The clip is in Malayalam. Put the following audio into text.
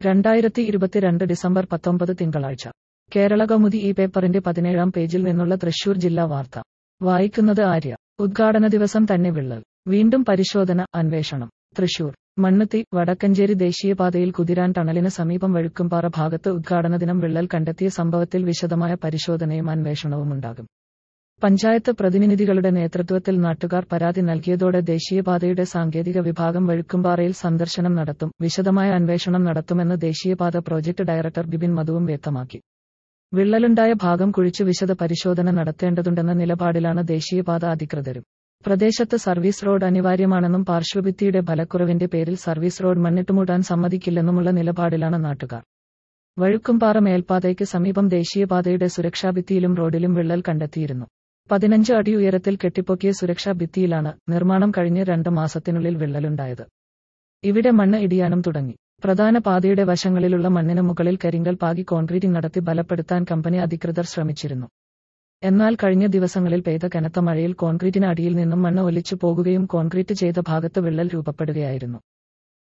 രണ്ടായിരത്തി ഇരുപത്തിരണ്ട് ഡിസംബർ പത്തൊമ്പത് തിങ്കളാഴ്ച കേരള കൗമുദി ഈ പേപ്പറിന്റെ പതിനേഴാം പേജിൽ നിന്നുള്ള തൃശൂർ ജില്ലാ വാർത്ത വായിക്കുന്നത് ആര്യ ഉദ്ഘാടന ദിവസം തന്നെ വിള്ളൽ വീണ്ടും പരിശോധന അന്വേഷണം തൃശൂർ മണ്ണുത്തി വടക്കഞ്ചേരി ദേശീയപാതയിൽ കുതിരാൻ ടണലിന് സമീപം വഴുക്കുംപാറ ഭാഗത്ത് ഉദ്ഘാടന ദിനം വിള്ളൽ കണ്ടെത്തിയ സംഭവത്തിൽ വിശദമായ പരിശോധനയും അന്വേഷണവുമുണ്ടാകും പഞ്ചായത്ത് പ്രതിനിധികളുടെ നേതൃത്വത്തിൽ നാട്ടുകാർ പരാതി നൽകിയതോടെ ദേശീയപാതയുടെ സാങ്കേതിക വിഭാഗം വഴുക്കുംപാറയിൽ സന്ദർശനം നടത്തും വിശദമായ അന്വേഷണം നടത്തുമെന്ന് ദേശീയപാത പ്രോജക്ട് ഡയറക്ടർ ബിപിൻ മധുവും വ്യക്തമാക്കി വിള്ളലുണ്ടായ ഭാഗം കുഴിച്ചു വിശദ പരിശോധന നടത്തേണ്ടതുണ്ടെന്ന നിലപാടിലാണ് ദേശീയപാത അധികൃതരും പ്രദേശത്ത് സർവീസ് റോഡ് അനിവാര്യമാണെന്നും പാർശ്വഭിത്തിയുടെ ബലക്കുറവിന്റെ പേരിൽ സർവീസ് റോഡ് മണ്ണിട്ടുമൂടാൻ സമ്മതിക്കില്ലെന്നുമുള്ള നിലപാടിലാണ് നാട്ടുകാർ വഴുക്കുംപാറ മേൽപ്പാതയ്ക്ക് സമീപം ദേശീയപാതയുടെ സുരക്ഷാഭിത്തിയിലും റോഡിലും വിള്ളൽ കണ്ടെത്തിയിരുന്നു പതിനഞ്ച് അടി ഉയരത്തിൽ കെട്ടിപ്പൊക്കിയ സുരക്ഷാ ഭിത്തിയിലാണ് നിർമ്മാണം കഴിഞ്ഞ് രണ്ട് മാസത്തിനുള്ളിൽ വിള്ളലുണ്ടായത് ഇവിടെ മണ്ണ് ഇടിയാനും തുടങ്ങി പ്രധാന പാതയുടെ വശങ്ങളിലുള്ള മണ്ണിന് മുകളിൽ കരിങ്കൽ പാകി കോൺക്രീറ്റിംഗ് നടത്തി ബലപ്പെടുത്താൻ കമ്പനി അധികൃതർ ശ്രമിച്ചിരുന്നു എന്നാൽ കഴിഞ്ഞ ദിവസങ്ങളിൽ പെയ്ത കനത്ത മഴയിൽ കോൺക്രീറ്റിന് അടിയിൽ നിന്നും മണ്ണ് ഒലിച്ചു പോകുകയും കോൺക്രീറ്റ് ചെയ്ത ഭാഗത്ത് വിള്ളൽ രൂപപ്പെടുകയായിരുന്നു